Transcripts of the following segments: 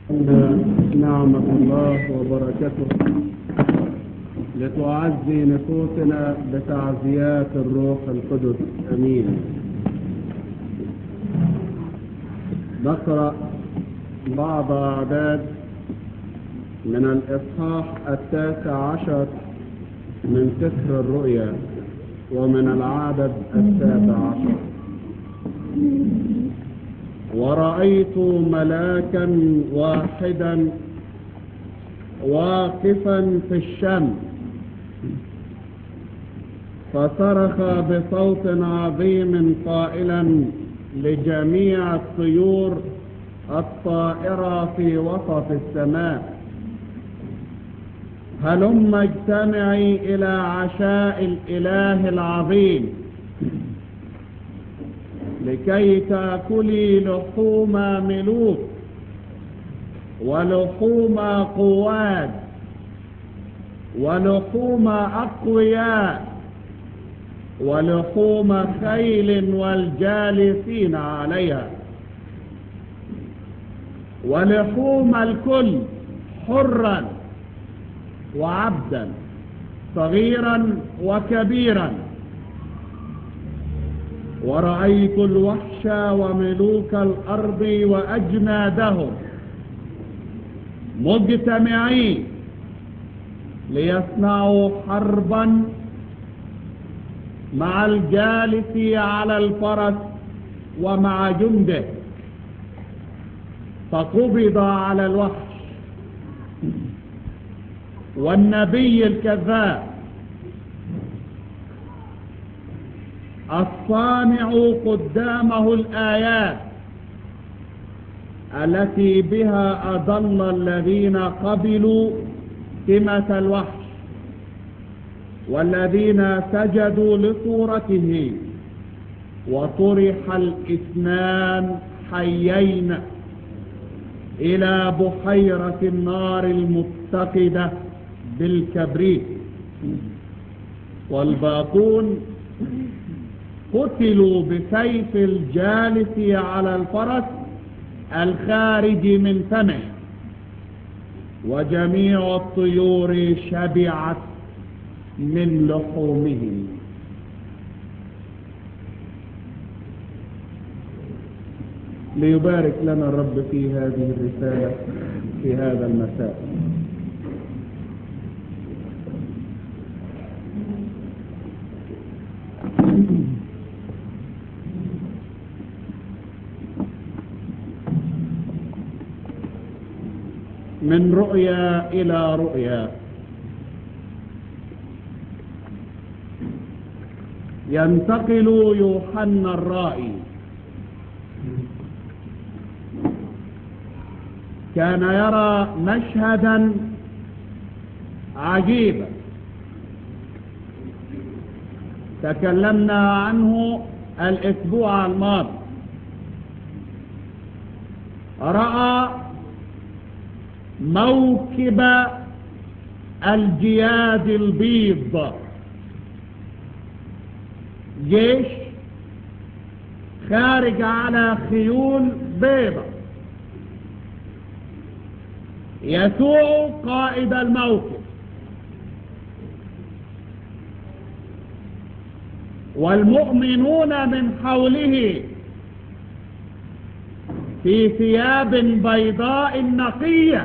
نعمة الله وبركته لتعزي نفوسنا بتعزيات الروح القدس أمين نقرأ بعض أعداد من الإصحاح التاسع عشر من سفر الرؤيا ومن العدد السابع عشر ورأيت ملاكا واحدا واقفا في الشمس فصرخ بصوت عظيم قائلا لجميع الطيور الطائرة في وسط السماء هلم اجتمعي إلى عشاء الإله العظيم لكي تأكلي لحوم ملوك ولحوم قواد ولحوم أقوياء ولحوم خيل والجالسين عليها ولحوم الكل حرا وعبدا صغيرا وكبيرا ورأيت الوحش وملوك الأرض وأجنادهم مجتمعين ليصنعوا حربا مع الجالس على الفرس ومع جنده فقبض على الوحش والنبي الكذاب الصانع قدامه الآيات التي بها أضل الذين قبلوا سمة الوحش والذين سجدوا لصورته وطرح الاثنان حيين إلى بحيرة النار المتقدة بالكبريت والباقون قتلوا بسيف الجالس على الفرس الخارج من فمه وجميع الطيور شبعت من لحومهم ليبارك لنا الرب في هذه الرسالة في هذا المساء من رؤيا إلى رؤيا ينتقل يوحنا الرائي كان يرى مشهدا عجيبا تكلمنا عنه الاسبوع الماضي راى موكب الجياد البيض جيش خارج على خيول بيضة يسوع قائد الموكب والمؤمنون من حوله في ثياب بيضاء نقيه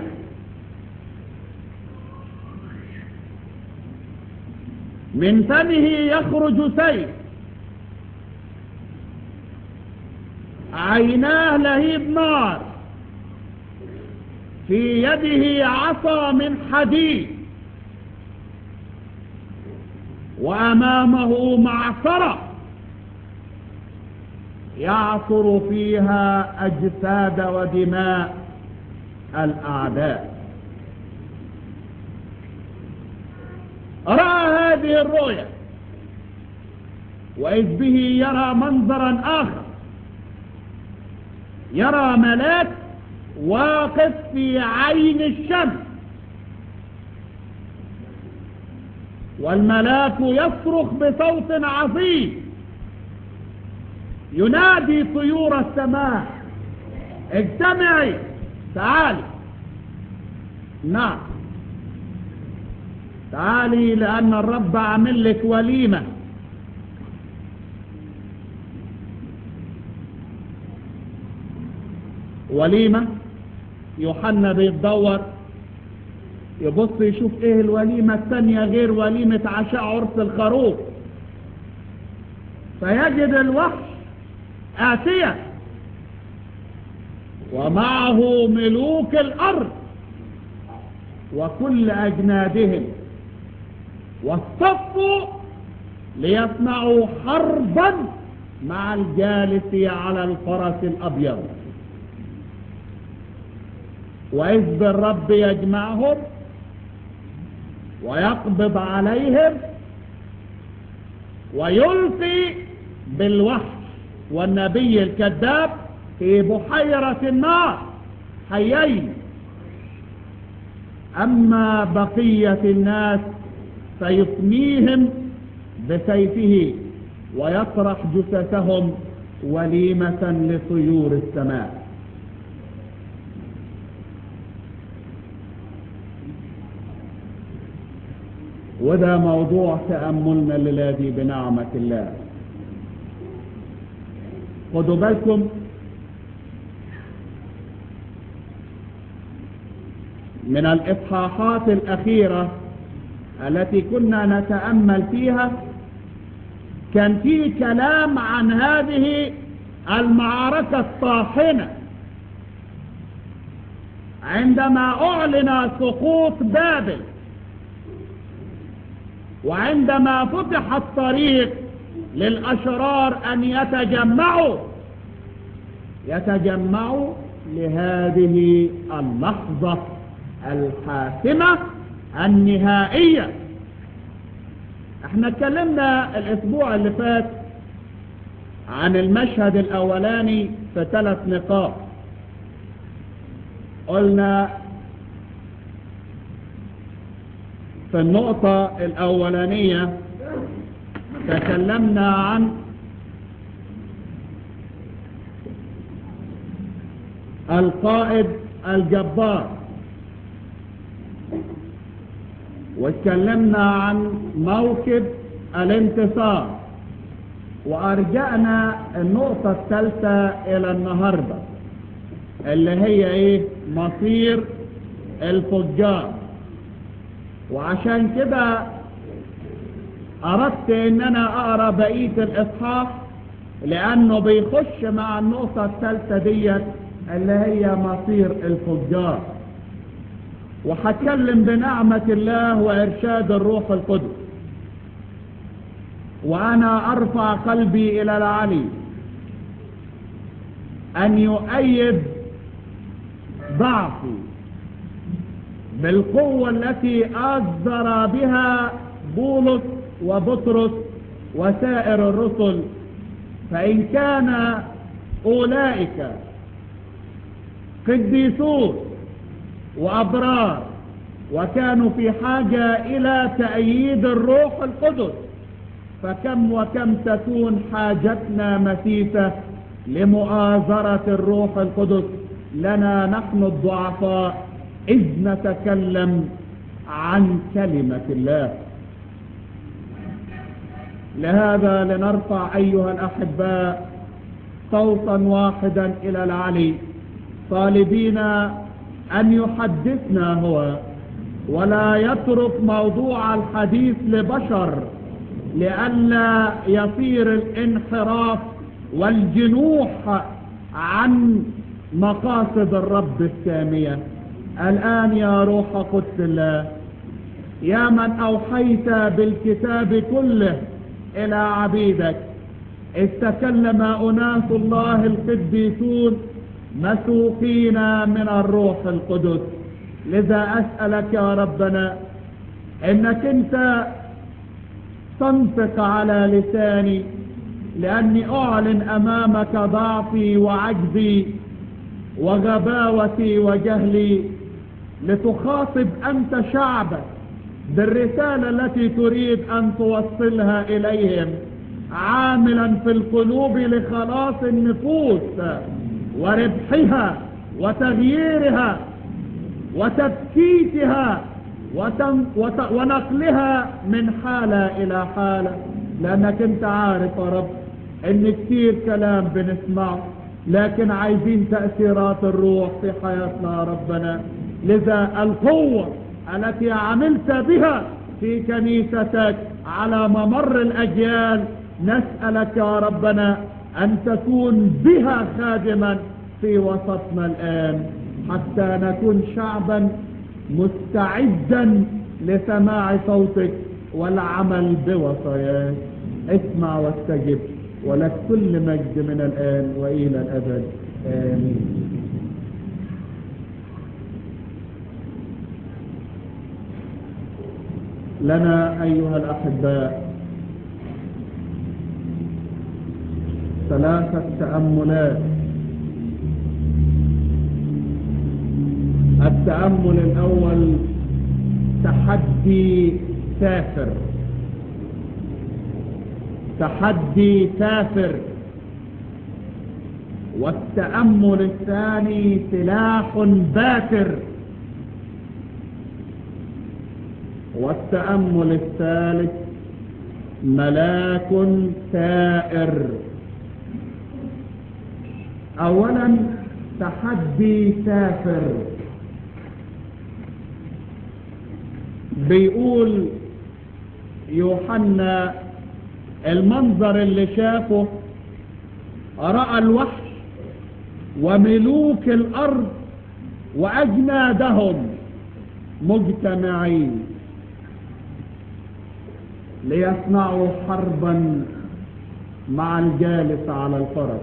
من فمه يخرج سيف عيناه لهيب نار في يده عصا من حديد وأمامه معصرة يعصر فيها أجساد ودماء الأعداء رأى هذه الرؤيا وإذ به يرى منظرا آخر يرى ملاك واقف في عين الشمس والملاك يصرخ بصوت عظيم ينادي طيور السماء اجتمعي تعالي نعم تعالي لأن الرب عامل لك وليمة وليمة يوحنا بيتدور يبص يشوف ايه الوليمة الثانية غير وليمة عشاء عرس الخروف فيجد الوحش آتية ومعه ملوك الأرض وكل أجنادهم واصطفوا ليصنعوا حربا مع الجالس على الفرس الأبيض وإذ بالرب يجمعهم ويقبض عليهم ويلقي بالوحش والنبي الكذاب في بحيرة النار حيين أما بقية الناس فيفنيهم بسيفه ويطرح جثثهم وليمة لطيور السماء وده موضوع تأملنا للذي بنعمة الله خدوا بالكم من الإصحاحات الأخيرة التي كنا نتأمل فيها كان في كلام عن هذه المعركة الطاحنة عندما أعلن سقوط بابل وعندما فتح الطريق للأشرار أن يتجمعوا يتجمعوا لهذه اللحظة الحاسمة النهائية احنا اتكلمنا الاسبوع اللي فات عن المشهد الاولاني في ثلاث نقاط قلنا في النقطة الاولانية تكلمنا عن القائد الجبار واتكلمنا عن موكب الانتصار وارجعنا النقطة الثالثة الى النهاردة اللي هي ايه مصير الفجار وعشان كده اردت ان انا اقرا بقية الاصحاح لانه بيخش مع النقطة الثالثة ديت اللي هي مصير الفجار وهتكلم بنعمة الله وإرشاد الروح القدس وأنا أرفع قلبي إلى العلي أن يؤيد ضعفي بالقوة التي أصدر بها بولس وبطرس وسائر الرسل فإن كان أولئك قديسون وأبرار وكانوا في حاجة إلى تأييد الروح القدس فكم وكم تكون حاجتنا مسيسة لمؤازرة الروح القدس لنا نحن الضعفاء إذ نتكلم عن كلمة الله لهذا لنرفع أيها الأحباء صوتا واحدا إلى العلي طالبين أن يحدثنا هو ولا يترك موضوع الحديث لبشر لئلا يصير الانحراف والجنوح عن مقاصد الرب السامية الآن يا روح قدس الله يا من أوحيت بالكتاب كله إلى عبيدك استكلم أناس الله القديسون مسوقين من الروح القدس لذا أسألك يا ربنا إنك أنت تنطق على لساني لأني أعلن أمامك ضعفي وعجزي وغباوتي وجهلي لتخاطب أنت شعبك بالرسالة التي تريد أن توصلها إليهم عاملا في القلوب لخلاص النفوس وربحها وتغييرها وتفكيكها وتن وت ونقلها من حالة إلى حالة لأنك أنت عارف يا رب إن كتير كلام بنسمعه لكن عايزين تأثيرات الروح في حياتنا يا ربنا لذا القوة التي عملت بها في كنيستك على ممر الأجيال نسألك يا ربنا أن تكون بها خادما في وسطنا الآن حتى نكون شعبا مستعدا لسماع صوتك والعمل بوصاياك اسمع واستجب ولك كل مجد من الآن وإلى الأبد آمين لنا أيها الأحباء ثلاثة تأملات التأمل الأول تحدي سافر تحدي سافر والتأمل الثاني سلاح باتر والتأمل الثالث ملاك سائر أولا تحدي سافر بيقول يوحنا المنظر اللي شافه رأى الوحش وملوك الأرض وأجنادهم مجتمعين ليصنعوا حربا مع الجالس على الفرس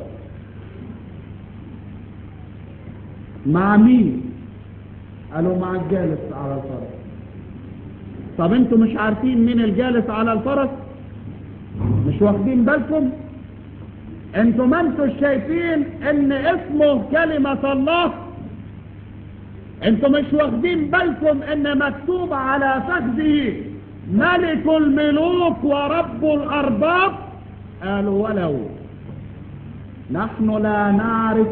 مع مين قالوا مع الجالس على الفرس طب انتوا مش عارفين مين الجالس على الفرس مش واخدين بالكم انتوا ما انتوا شايفين ان اسمه كلمة الله انتوا مش واخدين بالكم ان مكتوب على فخذه ملك الملوك ورب الارباب قالوا ولو نحن لا نعرف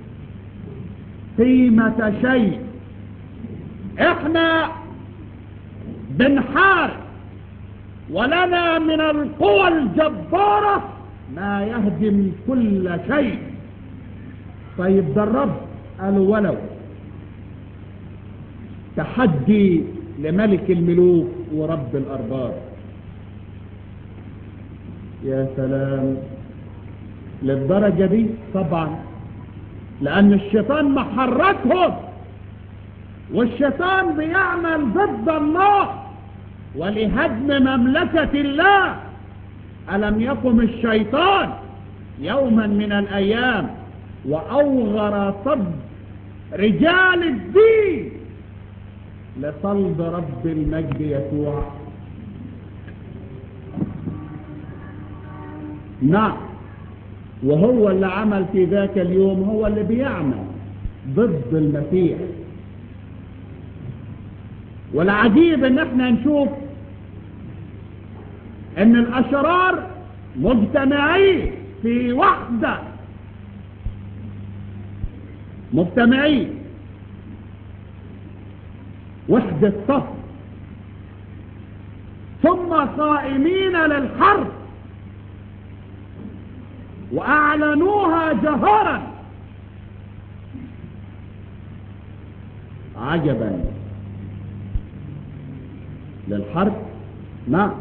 قيمة شيء احنا بنحارب ولنا من القوى الجبارة ما يهدم كل شيء طيب ده الرب قالوا ولو تحدي لملك الملوك ورب الأرباب يا سلام للدرجة دي طبعا لأن الشيطان محركهم والشيطان بيعمل ضد الله ولهدم مملكة الله ألم يقم الشيطان يوما من الأيام وأوغر صد رجال الدين لصلب رب المجد يسوع نعم وهو اللي عمل في ذاك اليوم هو اللي بيعمل ضد المسيح والعجيب ان احنا نشوف ان الاشرار مجتمعين في وحدة مجتمعين وحدة صف ثم صائمين للحرب واعلنوها جهرا عجبا للحرب نعم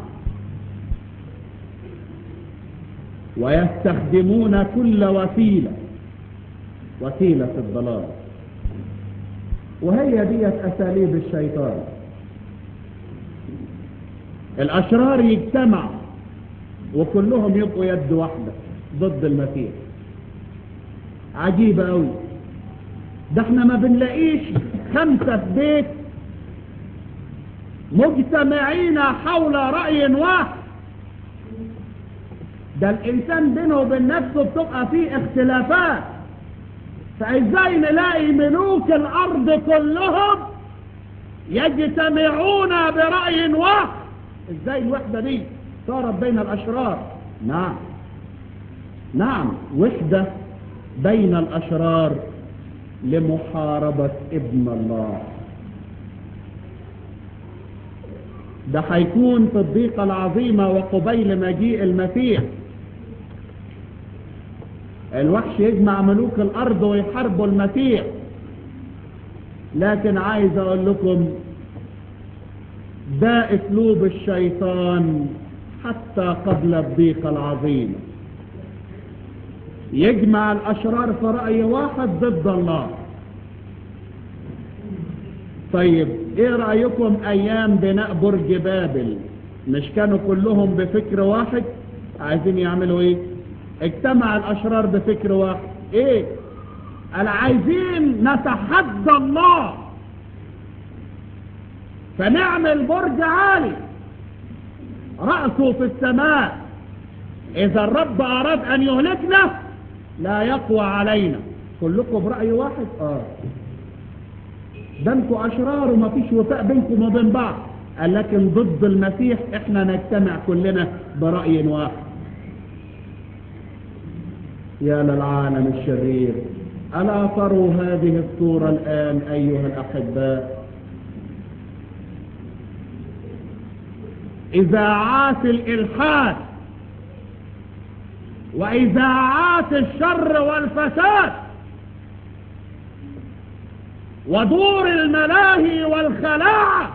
ويستخدمون كل وسيلة وسيلة الضلال وهي ديت أساليب الشيطان الأشرار يجتمعوا وكلهم يبقوا يد واحدة ضد المسيح عجيبة أوي ده احنا ما بنلاقيش خمسة في بيت مجتمعين حول رأي واحد ده الإنسان بينه وبين نفسه بتبقى فيه اختلافات فإزاي نلاقي ملوك الأرض كلهم يجتمعون برأي واحد إزاي الوحدة دي صارت بين الأشرار نعم نعم وحدة بين الأشرار لمحاربة ابن الله ده هيكون في الضيقة العظيمة وقبيل مجيء المسيح الوحش يجمع ملوك الأرض ويحاربوا المسيح لكن عايز أقول لكم ده أسلوب الشيطان حتى قبل الضيقة العظيمة يجمع الأشرار في رأي واحد ضد الله طيب ايه رأيكم ايام بناء برج بابل مش كانوا كلهم بفكر واحد عايزين يعملوا ايه اجتمع الاشرار بفكر واحد ايه قال عايزين نتحدى الله فنعمل برج عالي رأسه في السماء اذا الرب اراد ان يهلكنا لا يقوى علينا كلكم برأي واحد اه ده انتوا اشرار وما فيش وفاء بينكم وبين بعض قال لكن ضد المسيح احنا نجتمع كلنا برأي واحد يا للعالم الشرير ألا تروا هذه الصورة الآن أيها الأحباء إذاعات الإلحاد وإذاعات الشر والفساد ودور الملاهي والخلاعة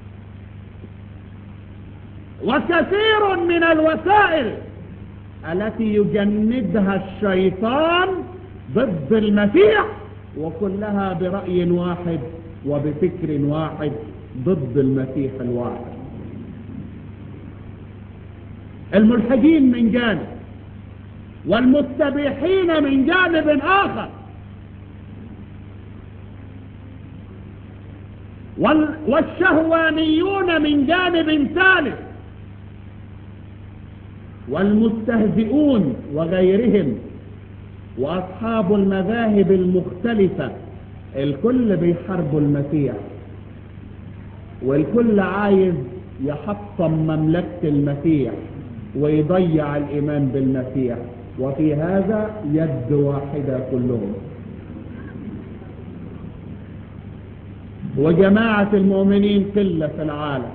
وكثير من الوسائل التي يجندها الشيطان ضد المسيح وكلها برأي واحد وبفكر واحد ضد المسيح الواحد الملحدين من جانب والمستبيحين من جانب آخر والشهوانيون من جانب ثالث والمستهزئون وغيرهم وأصحاب المذاهب المختلفة الكل بيحاربوا المسيح والكل عايز يحطم مملكة المسيح ويضيع الإيمان بالمسيح وفي هذا يد واحدة كلهم وجماعة المؤمنين قلة في العالم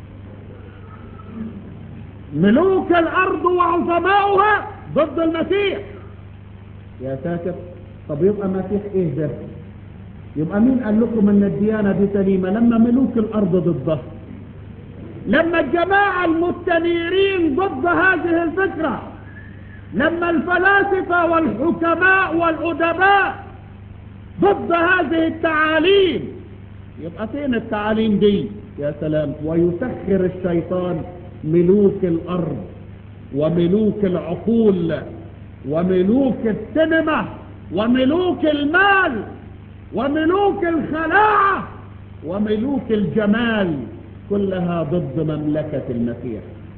ملوك الأرض وعظماؤها ضد المسيح يا ساتر طب يبقى مسيح ايه ده يبقى مين قال لكم ان الديانة دي سليمة لما ملوك الأرض ضدها لما الجماعة المستنيرين ضد هذه الفكرة لما الفلاسفة والحكماء والأدباء ضد هذه التعاليم يبقى فين التعاليم دي يا سلام ويسخر الشيطان ملوك الأرض وملوك العقول وملوك السينما وملوك المال وملوك الخلاعة وملوك الجمال كلها ضد مملكة المسيح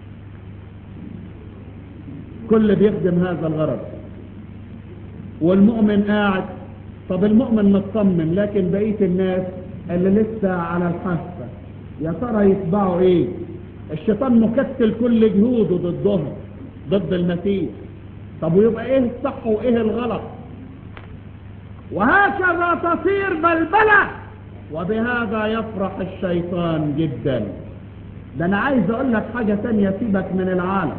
كل بيخدم هذا الغرض والمؤمن قاعد طب المؤمن مطمن لكن بقية الناس اللي لسه على الحافة يا ترى يتبعوا ايه الشيطان مكتل كل جهوده ضدهم ضد المسيح طب ويبقى ايه الصح وايه الغلط وهكذا تصير بلبلة وبهذا يفرح الشيطان جدا ده انا عايز اقول لك حاجة تانية سيبك من العالم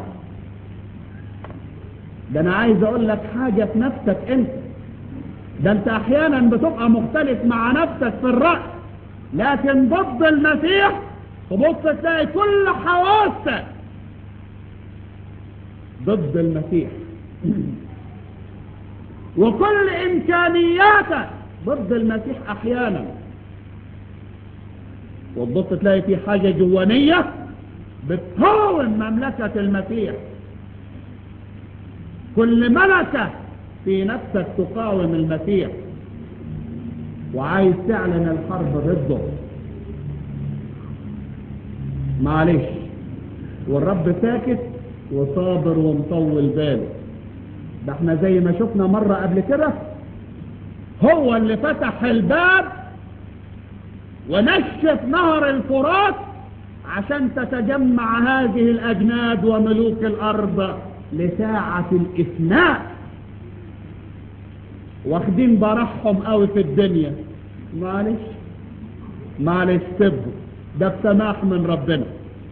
ده انا عايز اقول لك حاجة في نفسك انت ده انت احيانا بتبقى مختلف مع نفسك في الرأي لكن ضد المسيح تبص تلاقي كل حواسك ضد المسيح وكل امكانياتك ضد المسيح احيانا وتبص تلاقي في حاجة جوانية بتهون مملكة المسيح كل ملكة في نفسك تقاوم المسيح وعايز تعلن الحرب ضده معلش والرب ساكت وصابر ومطول باله ده احنا زي ما شفنا مرة قبل كده هو اللي فتح الباب ونشف نهر الفرات عشان تتجمع هذه الأجناد وملوك الأرض لساعة الإثناء واخدين برحهم قوي في الدنيا معلش معلش سبه ده بسماح من ربنا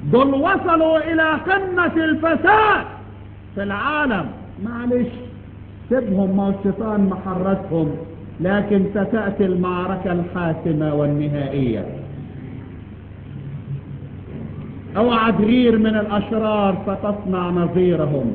دول وصلوا الى قمة الفساد في العالم معلش سيبهم ما الشيطان محركهم لكن ستأتي المعركة الحاسمة والنهائية اوعى تغير من الاشرار فتصنع نظيرهم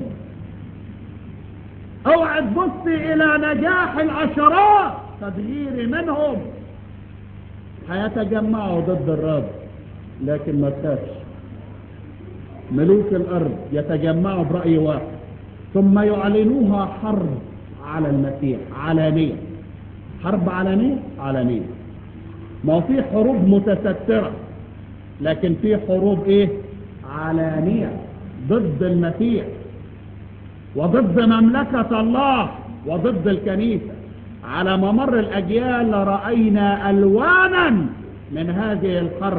اوعى تبص الى نجاح الاشرار فتغيري منهم هيتجمعوا ضد الرب لكن ما تخافش ملوك الارض يتجمعوا برأي واحد ثم يعلنوها حرب على المسيح علانية حرب علانية علانية ما هو في حروب متسترة لكن في حروب ايه علانية ضد المسيح وضد مملكة الله وضد الكنيسة على ممر الأجيال رأينا ألوانا من هذه الحرب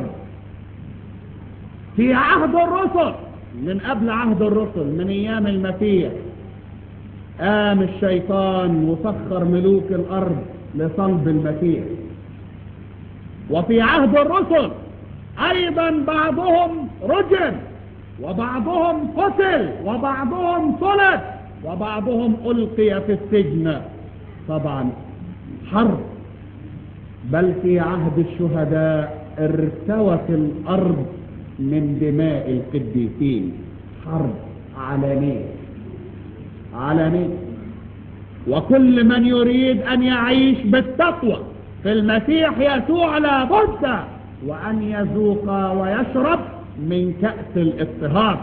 في عهد الرسل من قبل عهد الرسل من أيام المسيح قام الشيطان وسخر ملوك الأرض لصلب المسيح وفي عهد الرسل أيضا بعضهم رجم وبعضهم قتل وبعضهم صلب وبعضهم ألقي في السجن طبعا حرب بل في عهد الشهداء ارتوت الأرض من دماء القديسين حرب علانية علانية وكل من يريد أن يعيش بالتقوى في المسيح يسوع لابد وأن يذوق ويشرب من كأس الاضطهاد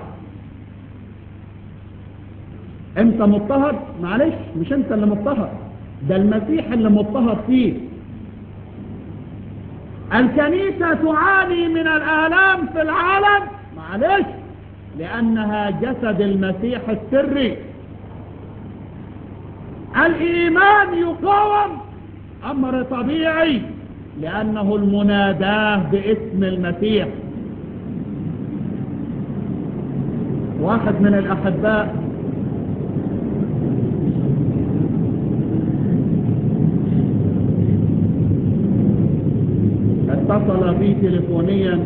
انت مضطهد معلش مش انت اللي مضطهد ده المسيح اللي مضطهد فيه الكنيسة تعاني من الآلام في العالم معلش لأنها جسد المسيح السري الإيمان يقاوم أمر طبيعي لأنه المناداه باسم المسيح واحد من الأحباء اتصل بي تليفونيا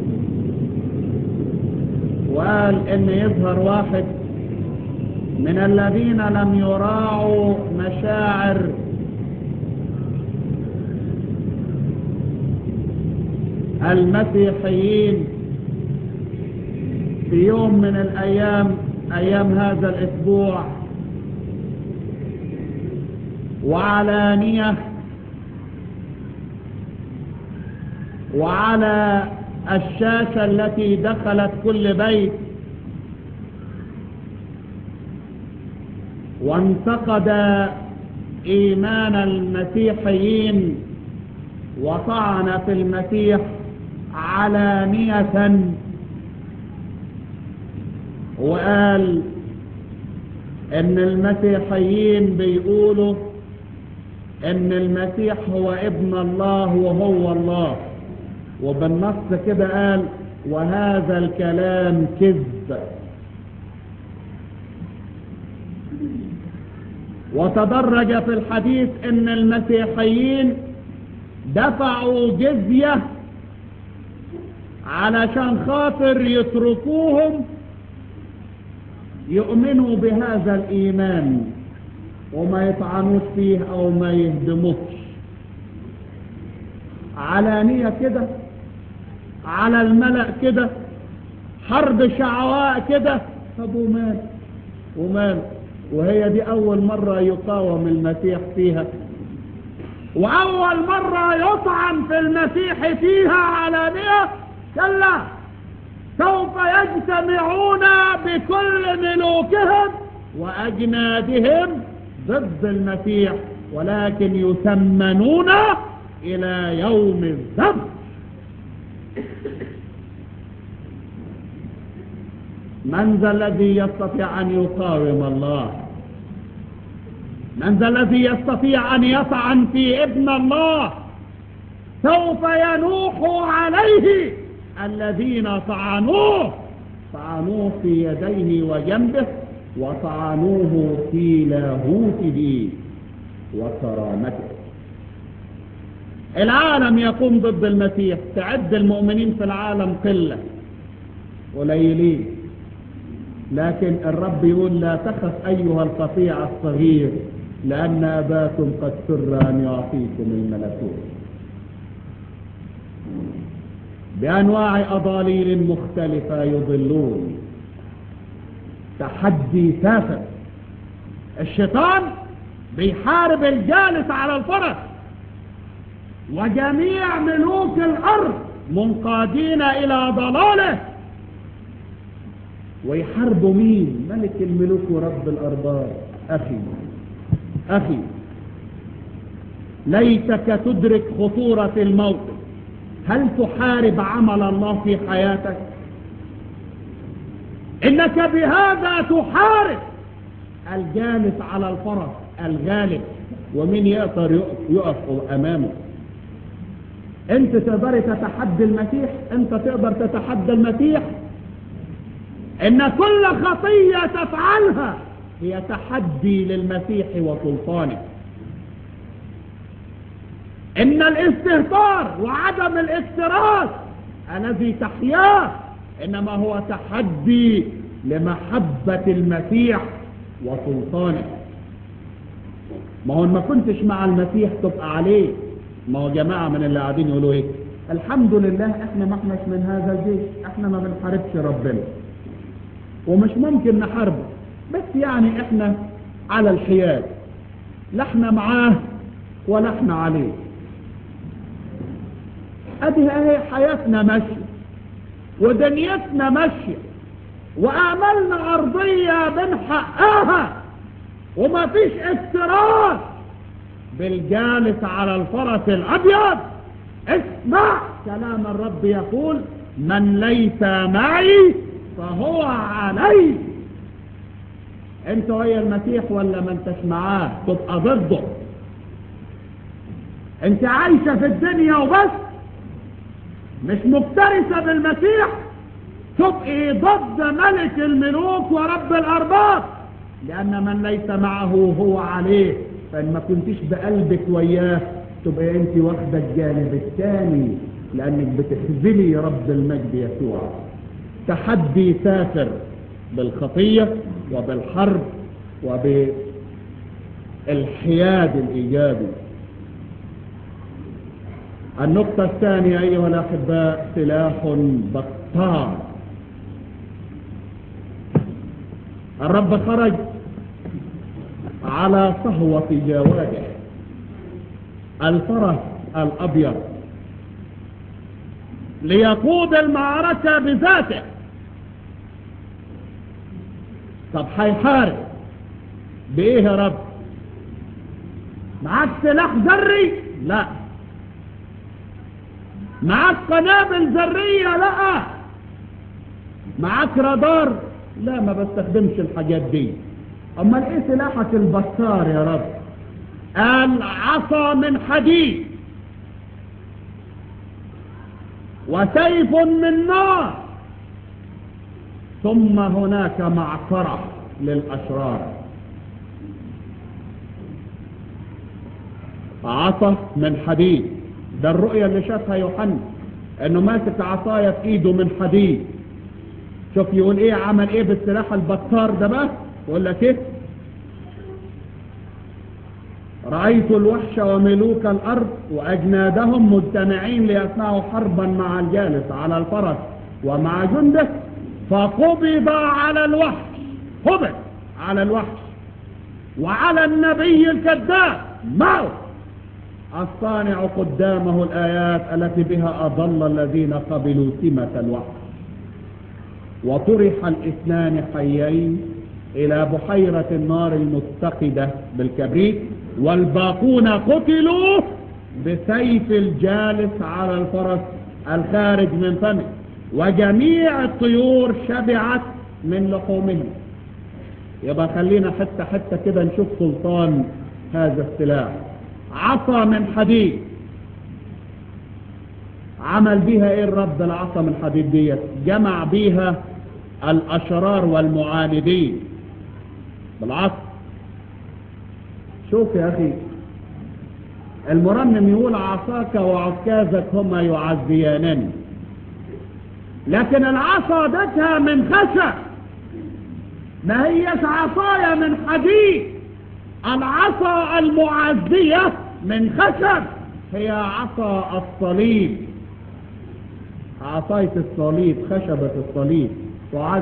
وقال ان يظهر واحد من الذين لم يراعوا مشاعر المسيحيين في يوم من الأيام أيام هذا الأسبوع وعلانية وعلى الشاشة التي دخلت كل بيت وانتقد إيمان المسيحيين وطعن في المسيح علانية وقال ان المسيحيين بيقولوا ان المسيح هو ابن الله وهو الله وبالنص كده قال وهذا الكلام كذب وتدرج في الحديث ان المسيحيين دفعوا جزية علشان خاطر يتركوهم يؤمنوا بهذا الإيمان وما يطعنوش فيه أو ما يهدموش علانية كده على الملأ كده حرب شعواء كده طب ومال ومال وهي دي أول مرة يقاوم المسيح فيها وأول مرة يطعن في المسيح فيها علانية كلا سوف يجتمعون بكل ملوكهم وأجنادهم ضد المسيح ولكن يثمنون إلى يوم الذبح من ذا الذي يستطيع أن يقاوم الله من ذا الذي يستطيع أن يطعن في ابن الله سوف ينوح عليه الذين طعنوه طعنوه في يديه وجنبه وطعنوه في لاهوته وكرامته العالم يقوم ضد المسيح تعد المؤمنين في العالم قلة قليلين لكن الرب يقول لا تخف أيها القطيع الصغير لأن أباكم قد سر أن يعطيكم الملكوت بأنواع أضاليل مختلفة يضلون تحدي سافر الشيطان بيحارب الجالس على الفرس وجميع ملوك الأرض منقادين إلى ضلاله ويحاربوا مين ملك الملوك ورب الأرباب أخي أخي ليتك تدرك خطورة الموقف هل تحارب عمل الله في حياتك إنك بهذا تحارب الجالس على الفرس الغالب ومين يقدر يقف امامه انت تقدر تتحدى المسيح انت تقدر تتحدى المسيح ان كل خطية تفعلها هي تحدي للمسيح وسلطانه ان الاستهتار وعدم الاكتراث الذي تحياه انما هو تحدي لمحبة المسيح وسلطانه ما هو ما كنتش مع المسيح تبقى عليه ما هو جماعة من اللي قاعدين يقولوا ايه الحمد لله احنا ما احناش من هذا الجيش احنا ما بنحاربش ربنا ومش ممكن نحاربه بس يعني احنا على الحياد لا احنا معاه ولا احنا عليه ادي اهي حياتنا ماشيه ودنيتنا ماشيه وآملنا أرضية بنحققها وما فيش اكتراث بالجالس على الفرس الأبيض اسمع كلام الرب يقول من ليس معي فهو علي انت ويا المسيح ولا ما انتش معاه تبقى ضده انت عايشة في الدنيا وبس مش مفترسة بالمسيح تبقي ضد ملك الملوك ورب الأرباب لأن من ليس معه هو عليه فإن ما كنتش بقلبك وياه تبقى أنت واخدة الجانب الثاني لأنك بتخذلي رب المجد يسوع تحدي سافر بالخطية وبالحرب وبالحياد الإيجابي النقطة الثانية أيها الأحباء سلاح بطال الرب خرج على صهوة جواده الفرس الأبيض ليقود المعركة بذاته طب هيحارب بإيه يا رب معاك سلاح ذري لا معاك قنابل ذرية لا معاك رادار لا ما بستخدمش الحاجات دي امال ايه سلاحك البصار يا رب قال عصا من حديد وسيف من نار ثم هناك معصرة للأشرار عصا من حديد ده الرؤية اللي شافها يوحنا انه ماسك عصاية في ايده من حديد شوف يقول ايه عمل ايه بالسلاح البطار ده بقى يقول لك ايه رأيت الوحش وملوك الأرض وأجنادهم مجتمعين ليصنعوا حربا مع الجالس على الفرس ومع جنده فقبض على الوحش قبض على الوحش وعلى النبي الكذاب معه الصانع قدامه الآيات التي بها أضل الذين قبلوا سمة الوحش وطرح الاثنان حيين إلى بحيرة النار المتقدة بالكبريت والباقون قتلوا بسيف الجالس على الفرس الخارج من فمه وجميع الطيور شبعت من لحومهم يبقى خلينا حتى حتى كده نشوف سلطان هذا السلاح عصا من حديد عمل بيها ايه الرب العصا من حديد ديت جمع بيها الاشرار والمعاندين بالعصا شوف يا اخي المرنم يقول عصاك وعكازك هما يعزيانني لكن العصا دتها من خشب ما هيش عصاية من حديد العصا المعزية من خشب هي عصا الصليب عصاية الصليب خشبة الصليب تعز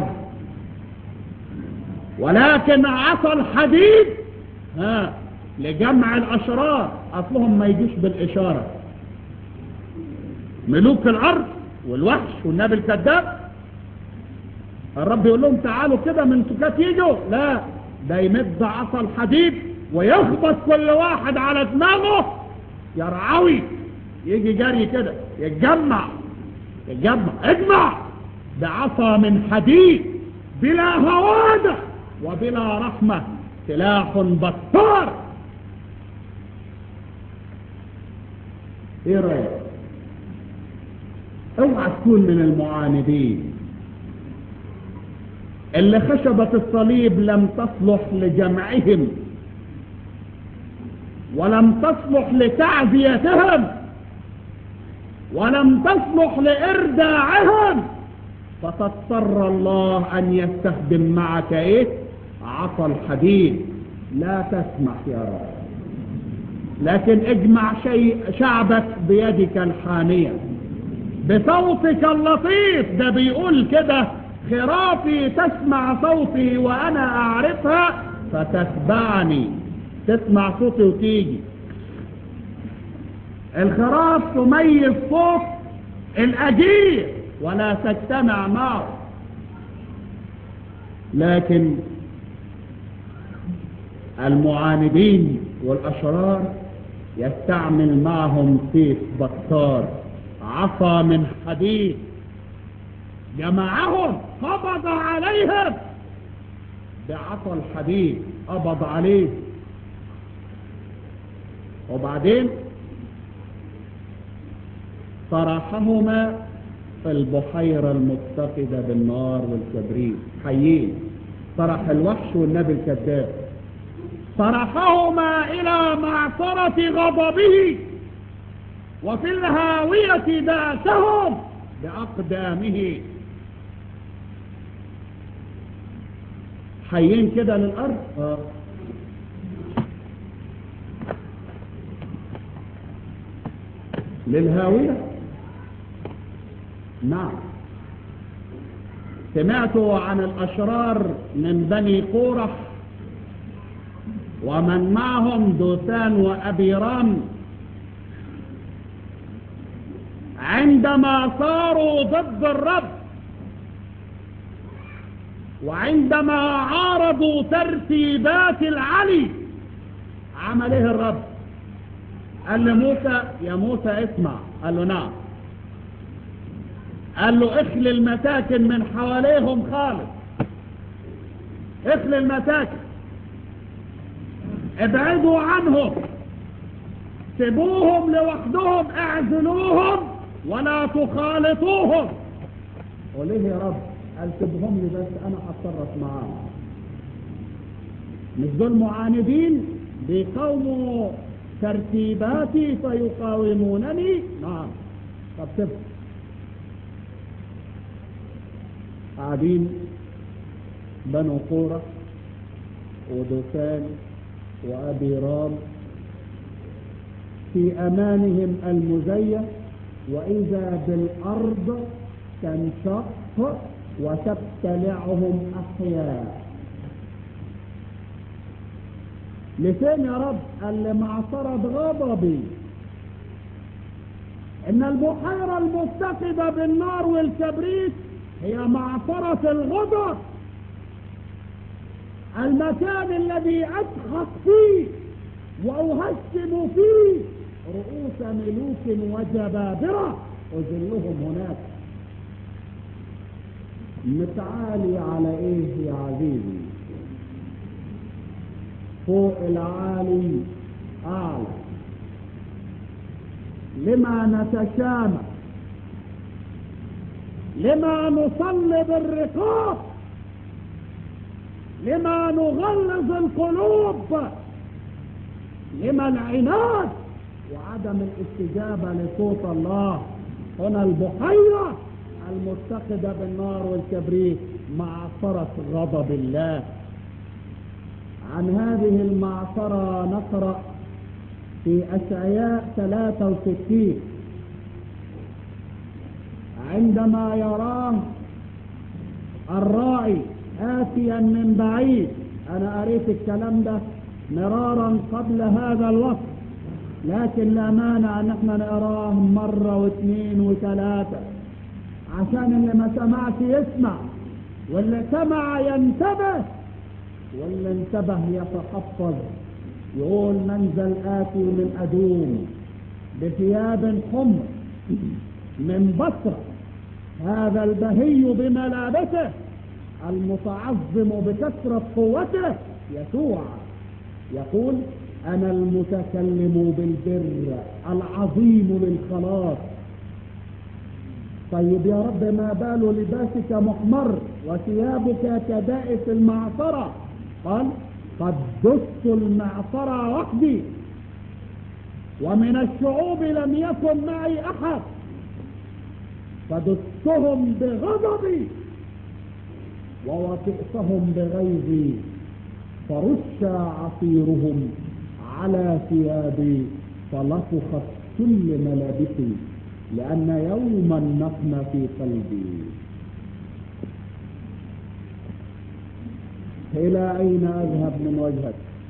ولكن عصا الحديد ها لجمع الأشرار أصلهم ما يجيش بالإشارة ملوك الأرض والوحش والنبي الكذاب الرب يقول لهم تعالوا كده من سكات يجوا لا ده يمد عصا الحديد ويخبط كل واحد على دماغه يرعوي يجي جري كده يتجمع يتجمع اجمع بعصا من حديد بلا هوادة وبلا رحمة سلاح بطار ايه رأيك اوعى تكون من المعاندين اللي خشبة الصليب لم تصلح لجمعهم ولم تصلح لتعزيتهم ولم تصلح لإرداعهم فتضطر الله أن يستخدم معك إيه عصا الحديد لا تسمح يا رب لكن اجمع شيء شعبك بيدك الحانية بصوتك اللطيف ده بيقول كده خرافي تسمع صوتي وأنا أعرفها فتتبعني تسمع صوتي وتيجي الخراف تميز صوت الأجير ولا تجتمع معه لكن المعاندين والأشرار يستعمل معهم سيف بطار عصا من حديد جمعهم قبض عليهم بعصا الحديد قبض عليه وبعدين طرحهما في البحيرة المتقدة بالنار والكبريت حيين طرح الوحش والنبي الكذاب طرحهما إلى معصرة غضبه وفي الهاوية داسهم بأقدامه حيين كده للأرض آه. للهاوية نعم سمعت عن الأشرار من بني قورح ومن معهم دوثان وأبيرام عندما صاروا ضد الرب وعندما عارضوا ترتيبات العلي عمل ايه الرب قال لموسى يا موسى اسمع قال له نعم قال له اخلي المساكن من حواليهم خالص اخلي المساكن ابعدوا عنهم سيبوهم لوحدهم اعزلوهم ولا تخالطوهم وليه يا رب قال سيبهم لي بس انا هتصرف معاهم مش دول معاندين بيقاوموا ترتيباتي فيقاومونني نعم طب سيبهم قاعدين بنو قورة ودوسان وأبي رام في أمانهم المزية وإذا بالأرض تنشق وتبتلعهم أحياء لفين يا رب قال لمعصرة غضبي إن البحيرة المفتقدة بالنار والكبريت هي معصرة الغضب المكان الذي أدخل فيه وأهشم فيه رؤوس ملوك وجبابرة أذلهم هناك متعالي على ايه يا عزيزي فوق العالي اعلى لما نتشامى لما نصلب الرقاب لما نغلظ القلوب لما العناد وعدم الاستجابة لصوت الله هنا البحيرة المتخذة بالنار والكبريت معصرة غضب الله عن هذه المعصرة نقرأ في أشعياء 63 عندما يراه الراعي آتيا من بعيد أنا قريت الكلام ده مرارا قبل هذا الوقت لكن لا مانع ان احنا نقراه مرة واثنين وثلاثة عشان اللي ما سمعش يسمع واللي سمع ينتبه واللي انتبه يتحفظ يقول منزل آتي من أدوم بثياب حمر من بصرة هذا البهي بملابسه المتعظم بكثرة قوته يسوع يقول أنا المتكلم بالبر العظيم للخلاص طيب يا رب ما بال لباسك محمر وثيابك كدائس المعصرة قال قد دست المعصرة وحدي ومن الشعوب لم يكن معي أحد فدستهم بغضبي ووطئتهم بغيظي فرش عصيرهم على ثيابي فلطخت كل ملابسي لأن يوما نقم في قلبي إلى أين أذهب من وجهك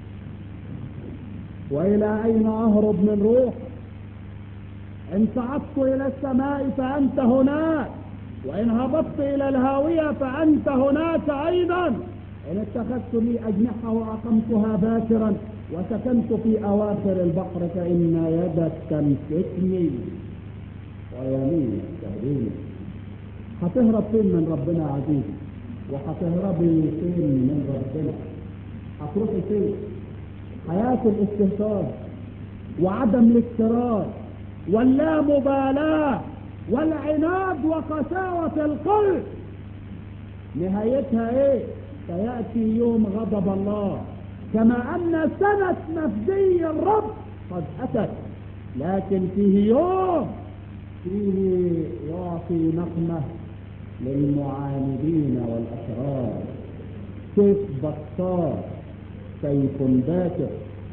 وإلى أين أهرب من روح إن صعدت إلى السماء فأنت هناك وإن هبطت إلى الهاوية فأنت هناك أيضا إن اتخذت لي أجنحة وأقمتها باكرا وسكنت في أواخر البحر فإن يدك تمسكني ويمينك تهديني هتهرب فين من ربنا عزيزي وهتهربي فين من ربنا هتروحي فين حياة الاستهتار وعدم الاكترار واللامبالاة والعناد وقساوة القلب نهايتها ايه سيأتي يوم غضب الله كما أن سنة مفدي الرب قد أتت لكن فيه يوم فيه يعطي نقمة للمعاندين والأشرار سيف بطار سيف باكر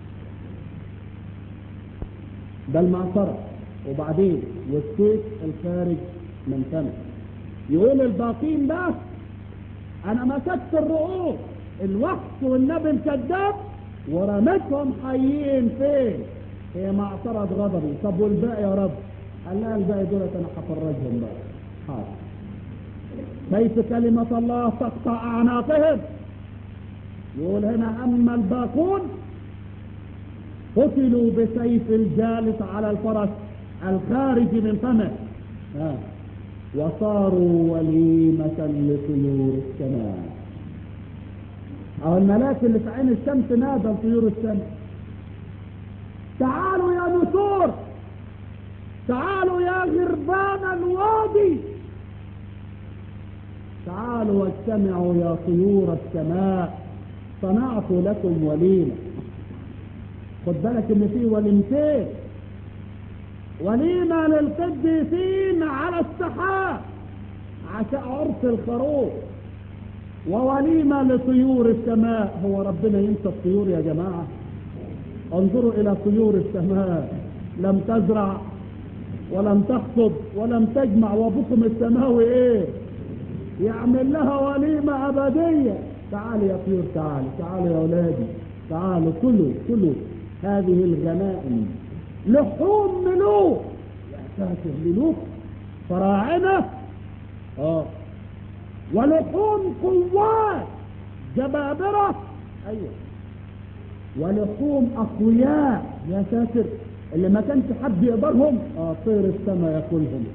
ده المعصرة وبعدين والسيف الخارج من فمه يقول الباقين ده انا مسكت الرؤوس الوحش والنبي الكذاب ورميتهم حيين فين هي معصرة غضبي طب والباقي يا رب قال لا الباقي دولت انا هفرجهم بقى حاضر كيف كلمة الله تقطع اعناقهم يقول هنا اما الباقون قتلوا بسيف الجالس على الفرس الخارج من فمه آه. وصاروا وليمة لطيور السماء أو الملاك اللي في عين الشمس نادى لطيور السماء تعالوا يا نسور تعالوا يا غربان الوادي تعالوا واجتمعوا يا طيور السماء صنعت لكم وليمة خد بالك ان في وليمتين وليمة للقديسين على السحاب عشاء عرس الخروف ووليمة لطيور السماء هو ربنا ينسى الطيور يا جماعة انظروا الى طيور السماء لم تزرع ولم تخطب ولم تجمع وابوكم السماوي ايه يعمل لها وليمة ابدية تعالوا يا طيور تعالوا تعالوا يا اولادي تعالوا كلوا كلوا هذه الغنائم لحوم ملوك يا ساتر ملوك فراعنة اه ولحوم قوات جبابرة ايوه ولحوم اقوياء يا ساتر اللي ما كانش حد يقدرهم اه طير السماء ياكلهم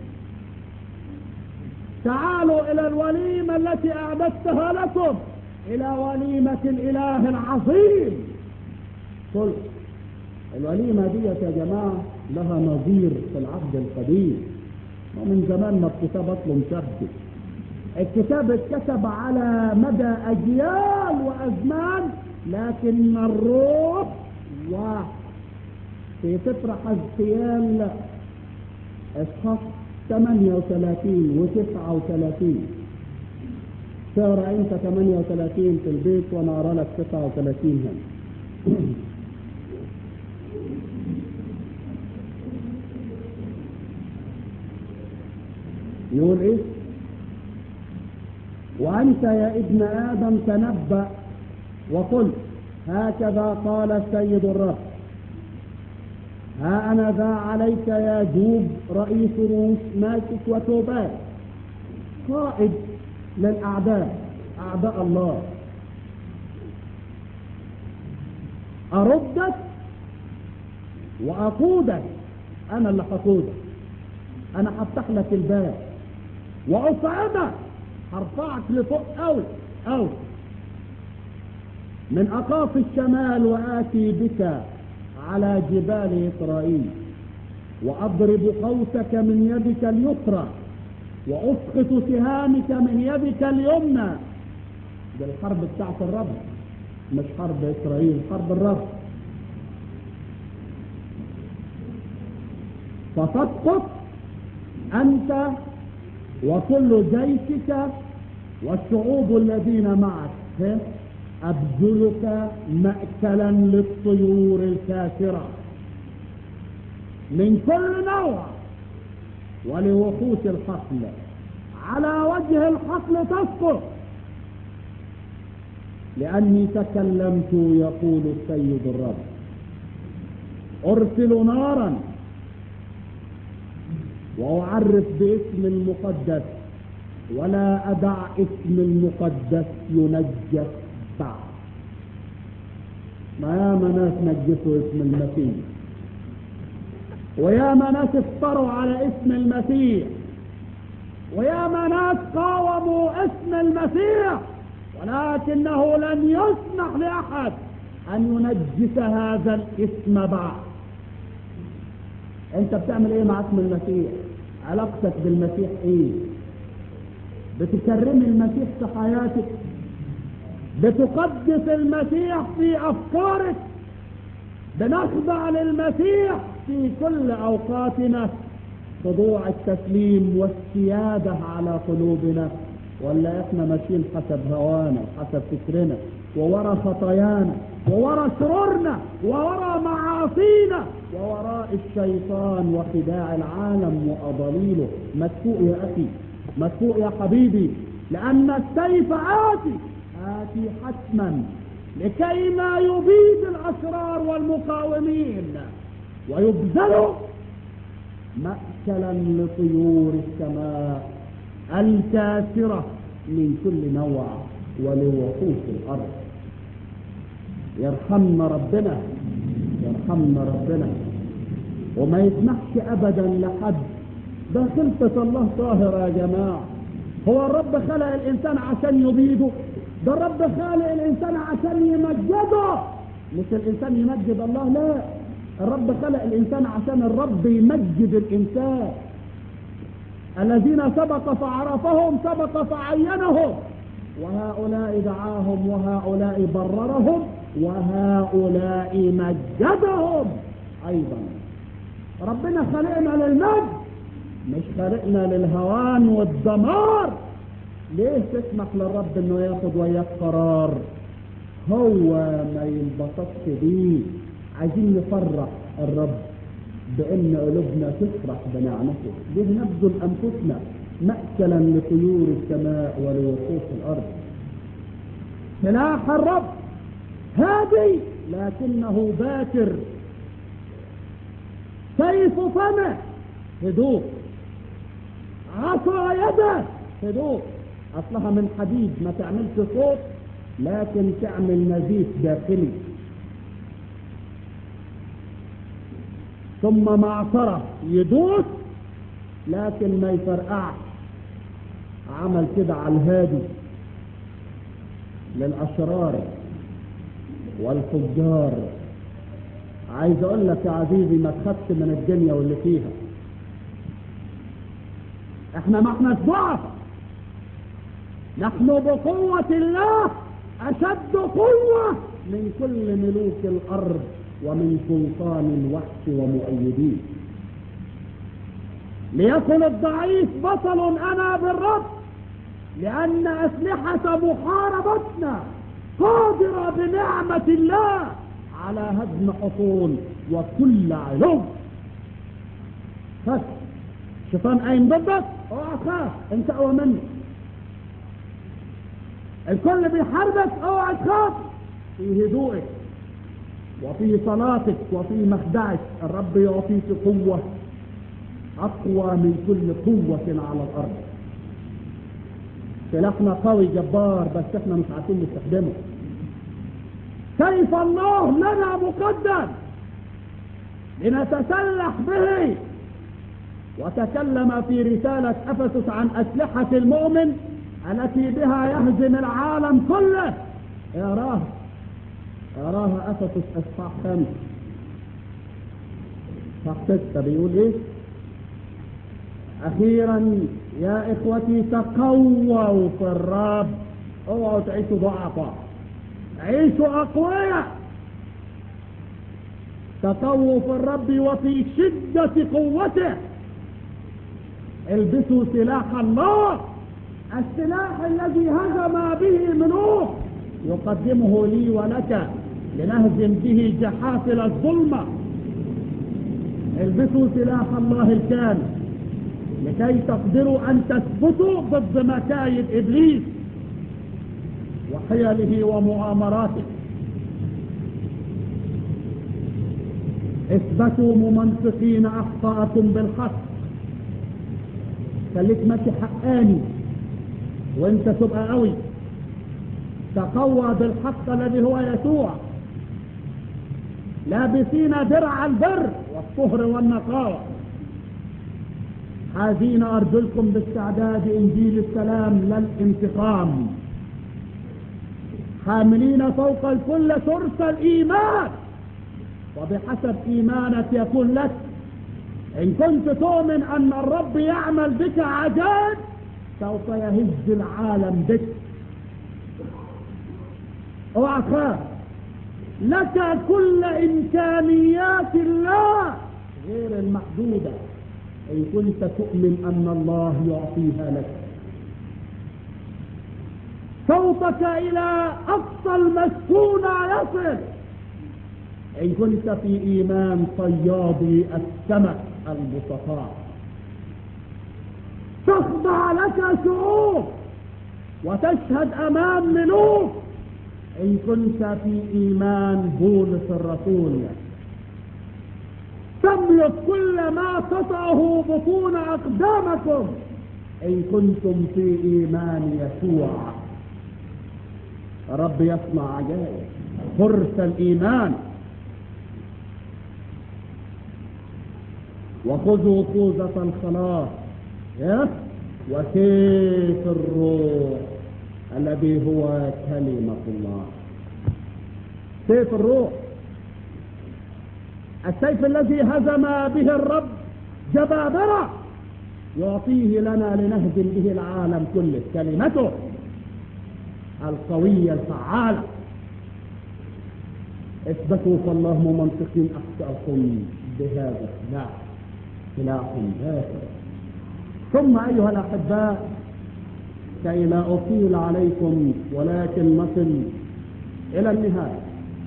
تعالوا الى الوليمة التي اعددتها لكم الى وليمة الاله العظيم قل الوليمة ديت يا جماعة لها نظير في العهد القديم ومن زمان ما الكتاب اصله مشبك الكتاب اتكتب على مدى اجيال وازمان لكن الروح واحد في سفر حزقيال اصحاح 38 و 39 تقرا انت 38 في البيت وانا اقرا لك 39 هنا يقول ايه وانت يا ابن ادم تنبأ وقل هكذا قال السيد الرب ها انا ذا عليك يا جوب رئيس روس ماسك وتوبات قائد للاعداء اعداء الله اردك واقودك انا اللي هقودك انا هفتح لك الباب واصعدك هرفعك لفوق قوي قوي من اقاصي الشمال واتي بك على جبال اسرائيل واضرب قوسك من يدك اليسرى واسقط سهامك من يدك اليمنى ده الحرب بتاعت الرب مش حرب اسرائيل حرب الرب فتسقط انت وكل جيشك والشعوب الذين معك أبذلك مأكلا للطيور الكافرة من كل نوع ولوحوش الحقل على وجه الحقل تسقط لأني تكلمت يقول السيد الرب أرسل نارا وأعرف باسم المقدس ولا أدع اسم المقدس ينجس بعد ما ياما ناس نجسوا اسم المسيح وياما ناس افتروا على اسم المسيح وياما ناس قاوموا اسم المسيح ولكنه لن يسمح لأحد أن ينجس هذا الاسم بعد انت بتعمل ايه مع اسم المسيح علاقتك بالمسيح ايه بتكرمي المسيح في حياتك بتقدس المسيح في افكارك بنخضع للمسيح في كل اوقاتنا خضوع التسليم والسيادة على قلوبنا ولا احنا ماشيين حسب هوانا حسب فكرنا وورا خطايانا وورا شرورنا وورا معاصينا ووراء الشيطان وخداع العالم وأضليله مسفوق يا أخي مسفوق يا حبيبي لأن السيف آتي آتي حتما لكي ما يبيد الأشرار والمقاومين ويبذلوا مأكلا لطيور السماء الكاسرة من كل نوع ولوحوش الأرض يرحمنا ربنا يرحمنا ربنا وما يسمحش أبدا لحد ده خلقة الله طاهرة يا جماعة هو الرب خلق الإنسان عشان يبيده ده الرب خالق الإنسان عشان يمجده مش الإنسان يمجد الله لا الرب خلق الإنسان عشان الرب يمجد الإنسان الذين سبق فعرفهم سبق فعينهم وهؤلاء دعاهم وهؤلاء بررهم وهؤلاء مجدهم أيضا ربنا خلقنا للمجد مش خلقنا للهوان والدمار ليه تسمح للرب انه ياخد وياك قرار هو ما ينبسطش بيه عايزين نفرح الرب بان قلوبنا تفرح بنعمته ليه نبذل انفسنا مأكلا لطيور السماء ولوحوش الارض سلاح الرب هادي لكنه باتر سيف فمه هدوء عصا يده هدوء اصلها من حديد ما تعملش صوت لكن تعمل نزيف داخلي ثم معصرة يدوس لكن ما يفرقعش عمل كده على الهادي للأشرار والفجار عايز اقول لك يا عزيزي ما تخافش من الدنيا واللي فيها احنا ما احنا ضعف نحن بقوة الله اشد قوة من كل ملوك الارض ومن سلطان الوحش ومؤيديه ليكن الضعيف بطل أنا بالرب لأن أسلحة محاربتنا قادرة بنعمة الله على هدم حصون وكل علو خف الشيطان قايم ضدك اوعى تخاف انت اقوى منه الكل بيحاربك اوعى تخاف في هدوءك وفي صلاتك وفي مخدعك الرب يعطيك قوة أقوى من كل قوة على الأرض سلاحنا قوي جبار بس احنا مش عارفين نستخدمه سيف الله لنا مقدم لنتسلح به وتكلم في رسالة أفسس عن أسلحة المؤمن التي بها يهزم العالم كله يراها يراها أفسس أصحاح خمس أصحاح ستة بيقول إيه أخيرا يا إخوتي تقووا في الرب اوعوا تعيشوا ضعفاء عيشوا أقوياء تقووا في الرب وفي شدة قوته البسوا سلاح الله السلاح الذي هزم به ملوك يقدمه لي ولك لنهزم به جحافل الظلمة البسوا سلاح الله الكامل لكي تقدروا أن تثبتوا ضد مكايد إبليس وحيله ومؤامراته اثبتوا ممنطقين أخطأكم بالحق خليك ماشي حقاني وانت تبقى قوي تقوى بالحق الذي هو يسوع لابسين درع البر والطهر والنقاوة حازين أرجلكم باستعداد إنجيل السلام للانتقام حاملين فوق الكل ترس الإيمان وبحسب إيمانك يكون لك إن كنت تؤمن أن الرب يعمل بك عجائب سوف يهز العالم بك اوعى تخاف لك كل إمكانيات الله غير المحدودة إن كنت تؤمن أن الله يعطيها لك صوتك إلى أقصى المسكونة يصل إن كنت في إيمان صيادي السمك البسطاء تخضع لك شعوب وتشهد أمام ملوك إن كنت في إيمان بولس الرسول تملك كل ما تطعه بطون أقدامكم إن كنتم في إيمان يسوع رب يصنع عجائب فرس الإيمان وخذوا خوذة الخلاص وسيف الروح الذي هو كلمة الله سيف الروح السيف الذي هزم به الرب جبابرة يعطيه لنا لنهزم به العالم كله كلمته القوية الفعالة اثبتوا فالله منطقين أخطأكم بهذا السلاح سلاح باسل ثم أيها الأحباء كي لا أطيل عليكم ولكن نصل إلى النهاية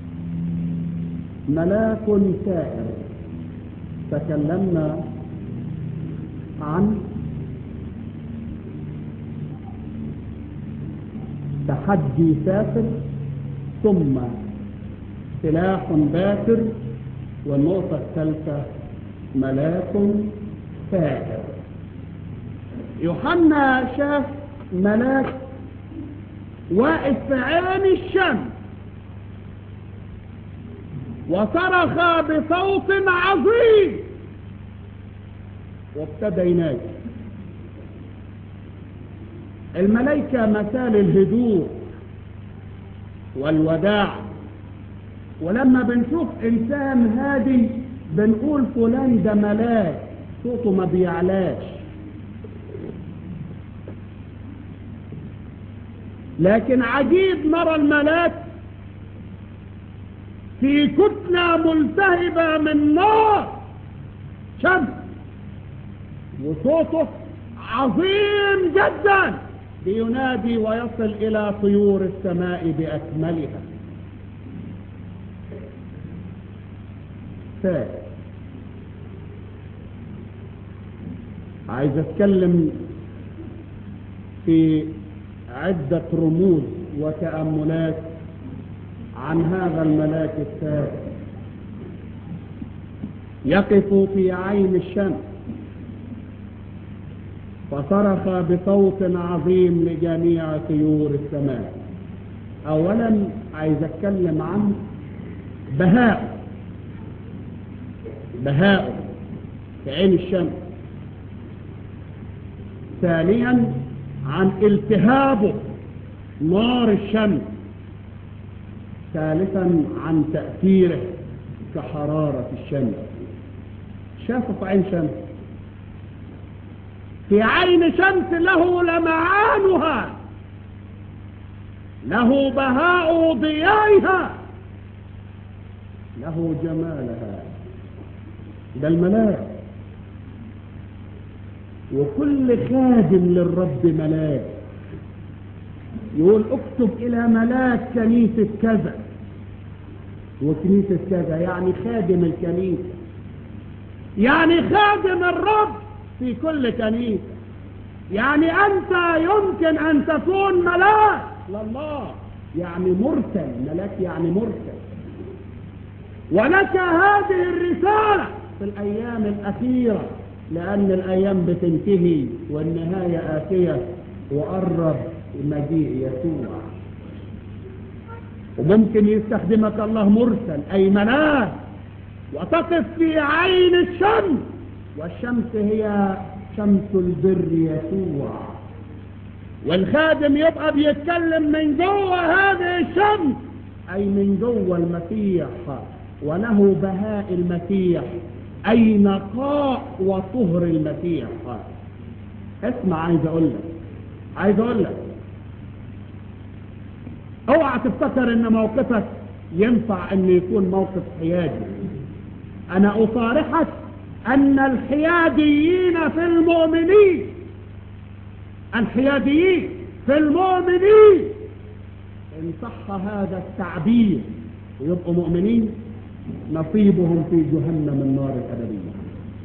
ملاك سائر تكلمنا عن تحدي سافر ثم سلاح باسر والنقطة الثالثة ملاك سائر يوحنا شاف ملاك واقف في عين الشمس وصرخ بصوت عظيم وابتدى ينادي الملائكة مثال الهدوء والوداع ولما بنشوف انسان هادي بنقول فلان ده ملاك صوته ما بيعلاش لكن عجيب نرى الملاك في كتلة ملتهبة من نار شمس وصوته عظيم جدا بينادي ويصل إلى طيور السماء بأكملها ثالث عايز اتكلم في عدة رموز وتأملات عن هذا الملاك الثالث يقف في عين الشمس فصرخ بصوت عظيم لجميع طيور السماء اولا عايز اتكلم عن بهاء بهاء في عين الشمس ثانيا عن التهابه نار الشمس ثالثا عن تأثيره كحرارة الشمس شافه في عين شمس في عين شمس له لمعانها له بهاء ضيائها له جمالها ده الملاك وكل خادم للرب ملاك يقول اكتب الى ملاك كنيسة كذا وكنيسة كذا يعني خادم الكنيسة يعني خادم الرب في كل كنيسة يعني أنت يمكن أن تكون ملاك لله يعني مرسل ملاك يعني مرسل ولك هذه الرسالة في الأيام الأخيرة لأن الأيام بتنتهي والنهاية آتية وقرب مجيء يسوع وممكن يستخدمك الله مرسل أي ملاك وتقف في عين الشمس والشمس هي شمس البر يسوع والخادم يبقى بيتكلم من جوه هذه الشمس أي من جوه المسيح وله بهاء المسيح أي نقاء وطهر المسيح اسمع عايز أقول لك عايز أقول لك اوعى تفتكر ان موقفك ينفع ان يكون موقف حيادي انا اصارحك ان الحياديين في المؤمنين الحياديين في المؤمنين ان صح هذا التعبير ويبقوا مؤمنين نصيبهم في جهنم النار الأبدية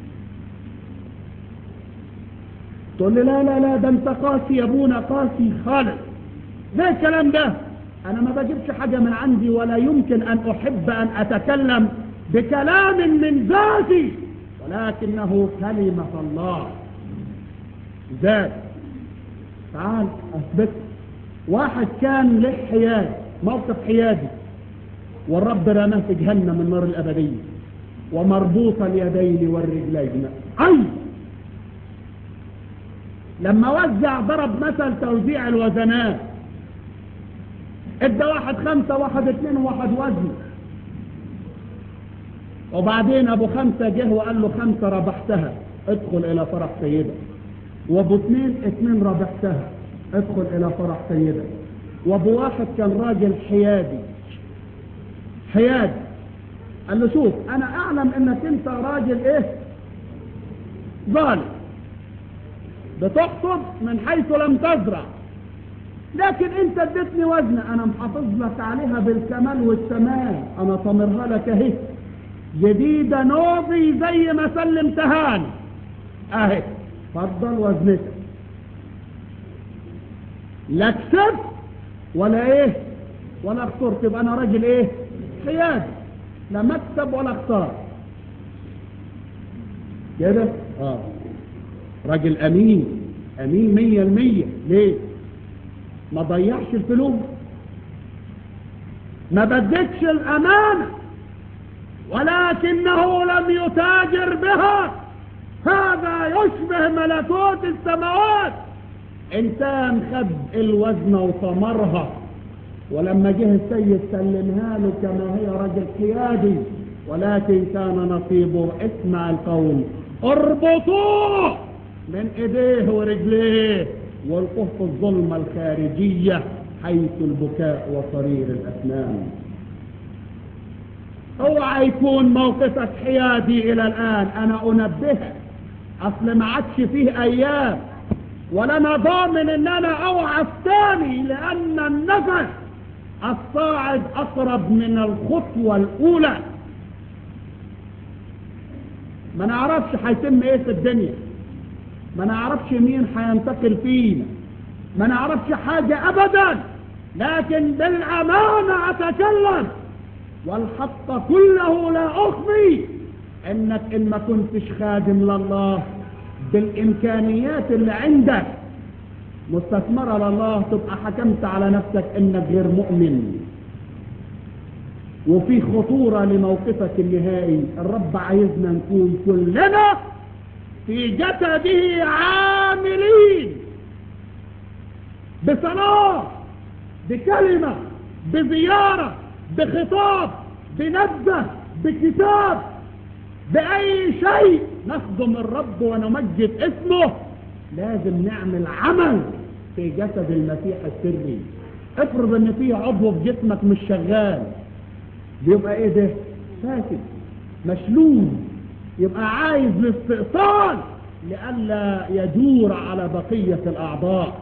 تقول لي لا لا لا ده انت قاسي يا ابونا قاسي خالص ليه الكلام ده انا ما بجيبش حاجة من عندي ولا يمكن ان احب ان اتكلم بكلام من ذاتي ولكنه كلمة الله ذات تعال اثبت واحد كان له حياد موقف حيادي والرب رماه في جهنم النار الأبدية ومربوط اليدين والرجلين أي لما وزع ضرب مثل توزيع الوزنات ادى واحد خمسة واحد اتنين وواحد وزن وبعدين ابو خمسة جه وقال له خمسة ربحتها ادخل الى فرح سيدة وابو اتنين اتنين ربحتها ادخل الى فرح سيدة وابو واحد كان راجل حيادي حياد قال له شوف انا اعلم انك انت راجل ايه ظالم بتحصد من حيث لم تزرع لكن انت اديتني وزنة انا محافظ لك عليها بالكمال والتمام انا طمرها لك اهي جديدة نوضي زي ما سلمتها لي اهي فضل وزنتك لا كسبت ولا ايه ولا خسرت يبقى انا راجل ايه حيادي لا مكسب ولا خسارة كده اه راجل امين امين مية المية ليه ما ضيعش الفلوس ما بدكش الامانة ولكنه لم يتاجر بها هذا يشبه ملكوت السماوات انسان خد الوزن وطمرها ولما جه السيد سلمها له كما هي رجل قيادي ولكن كان نصيبه اسمع القول اربطوه من ايديه ورجليه والقوه في الظلمه الخارجيه حيث البكاء وصرير الاسنان اوعى يكون موقفك حيادي الى الان انا انبهك اصل ما عادش فيه ايام ولا انا ضامن ان انا اوعى تاني لان النفس الصاعد اقرب من الخطوة الاولى ما نعرفش هيتم ايه في الدنيا ما نعرفش مين هينتقل فينا ما نعرفش حاجة ابدا لكن بالامانة اتكلم والحق كله لا اخفي انك ان ما كنتش خادم لله بالامكانيات اللي عندك مستثمرة لله تبقى حكمت على نفسك انك غير مؤمن وفي خطورة لموقفك النهائي الرب عايزنا نكون كلنا في جسده عاملين بصلاة بكلمة بزيارة بخطاب بنبذة بكتاب بأي شيء نخدم الرب ونمجد اسمه لازم نعمل عمل في جسد المسيح السري افرض ان في عضو في جسمك مش شغال بيبقى ايه ده فاسد مشلول يبقى عايز الاستئصال لئلا يدور على بقية الاعضاء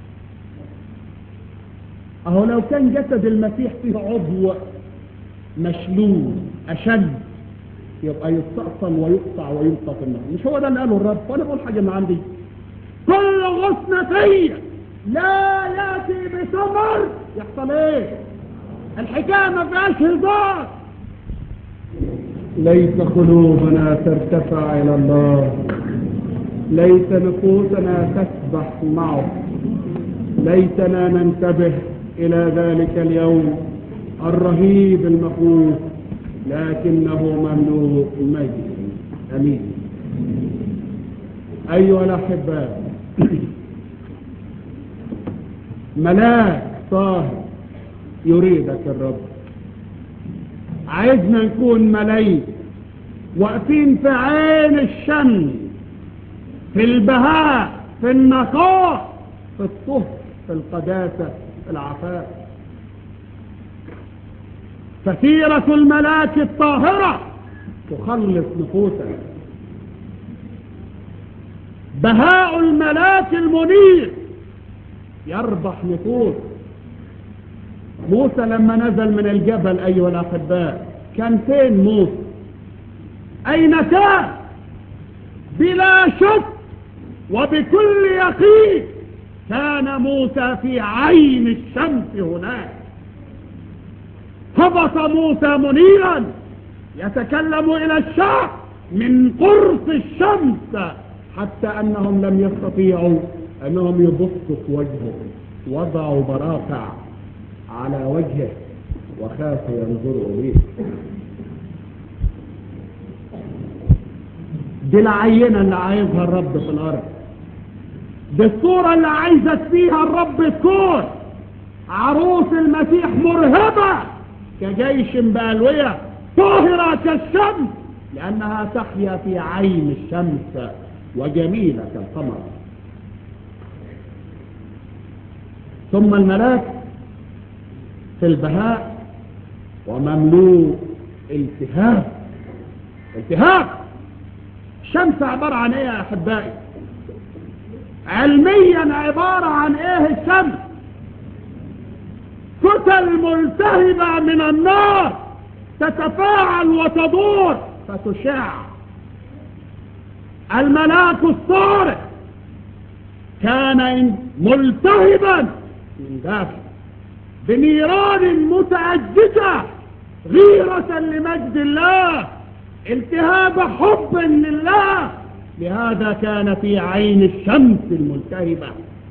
اهو لو كان جسد المسيح فيه عضو مشلول اشد يبقى يستأصل ويقطع ويلقى في النار مش هو ده اللي قاله الرب وانا بقول حاجة من عندي كل غصن فيا لا ياتي بثمر يحصل ايه الحكايه ما فيهاش هزار ليت قلوبنا ترتفع إلى الله ليت نفوسنا تسبح معه ليتنا ننتبه إلى ذلك اليوم الرهيب المخوف لكنه مملوء مجد أمين أيها الأحباء ملاك طاهر يريدك الرب عايزنا نكون ملايك واقفين في عين الشمس في البهاء في النقاء في الطهر في القداسة في العفاف فسيرة الملاك الطاهرة تخلص نفوسنا بهاء الملاك المنير يربح نفوس موسى لما نزل من الجبل أيها الأحباء كان فين موسى أين كان بلا شك وبكل يقين كان موسى في عين الشمس هناك هبط موسى منيرا يتكلم إلى الشعب من قرص الشمس حتى أنهم لم يستطيعوا أنهم يبصوا في وجهه وضعوا براقع على وجهه وخافوا ينظروا إليه دي العينة اللي عايزها الرب في الأرض دي الصورة اللي عايزك فيها الرب تكون عروس المسيح مرهبة كجيش بالوية طاهرة كالشمس لأنها تحيا في عين الشمس وجميلة كالقمر ثم الملاك في البهاء ومملوء التهاب التهاب الشمس عبارة عن ايه يا احبائي علميا عبارة عن ايه الشمس كتل ملتهبة من النار تتفاعل وتدور فتشع الملاك الصارخ كان ملتهبا من داخل بنيران متعددة غيرة لمجد الله التهاب حب لله لهذا كان في عين الشمس الملتهبة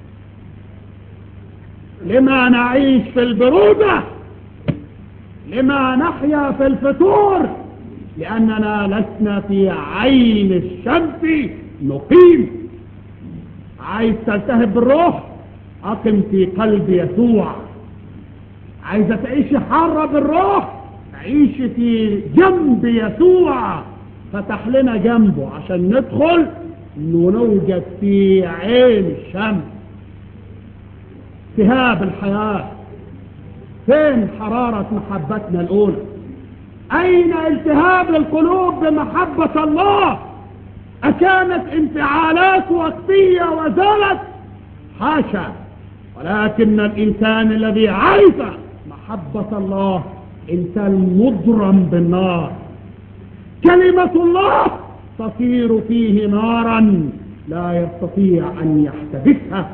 لما نعيش في البرودة لما نحيا في الفتور لأننا لسنا في عين الشمس نقيم عايز تلتهب بالروح أقم في قلب يسوع عايزة تعيش حارة بالروح عيش في جنب يسوع فتح لنا جنبه عشان ندخل ونوجد في عين الشمس التهاب الحياة فين حرارة محبتنا الأولى أين التهاب القلوب بمحبة الله أكانت انفعالات وقتية وزالت حاشا ولكن الإنسان الذي عرف محبة الله إنسان مضرم بالنار كلمة الله تصير فيه نارا لا يستطيع أن يحتبسها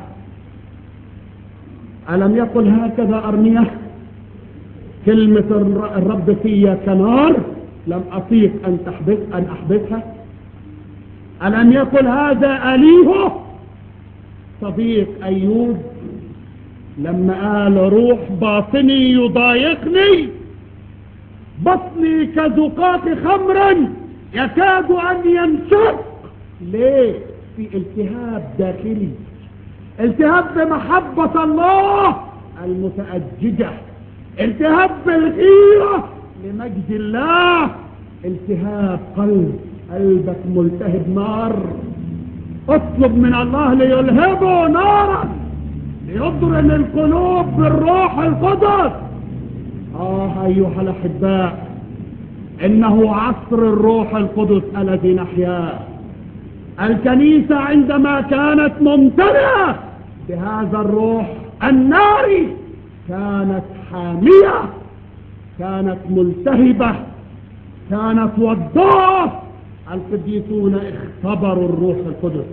ألم يقل هكذا أرمية كلمة الرب في كنار لم أطيق أن تحبس أن أحبسها ألم يقل هذا أليه صديق أيوب لما قال روح باطني يضايقني بطني كزقاق خمر يكاد أن ينشق ليه في التهاب داخلي التهاب بمحبة الله المتأججة التهاب بالغيرة لمجد الله التهاب قلب قلبك ملتهب نار اطلب من الله ليلهبه نارا ليضرم القلوب بالروح القدس اه ايها الاحباء انه عصر الروح القدس الذي نحياه الكنيسة عندما كانت ممتلئة بهذا الروح الناري كانت حامية كانت ملتهبة كانت وضاء القديسون اختبروا الروح القدس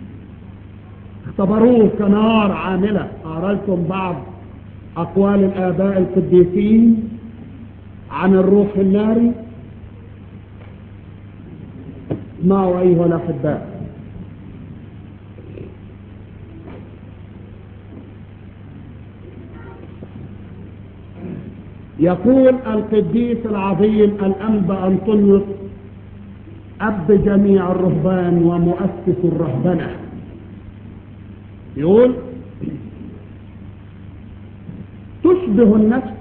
اختبروه كنار عاملة أرى لكم بعض أقوال الآباء القديسين عن الروح الناري اسمعوا أيها الأحباء يقول القديس العظيم الأنبا أنطونيوس أب جميع الرهبان ومؤسس الرهبنة يقول تشبه النفس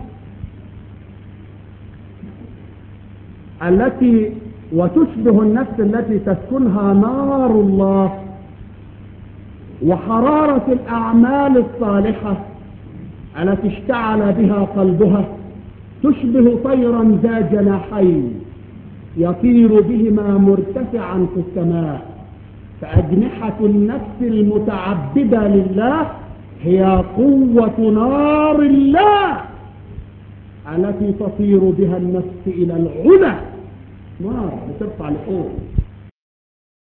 التي وتشبه النفس التي تسكنها نار الله وحرارة الأعمال الصالحة التي اشتعل بها قلبها تشبه طيرا ذا جناحين يطير بهما مرتفعا في السماء فأجنحة النفس المتعبدة لله هي قوة نار الله التي تطير بها النفس إلى العلا نار بترفع لفوق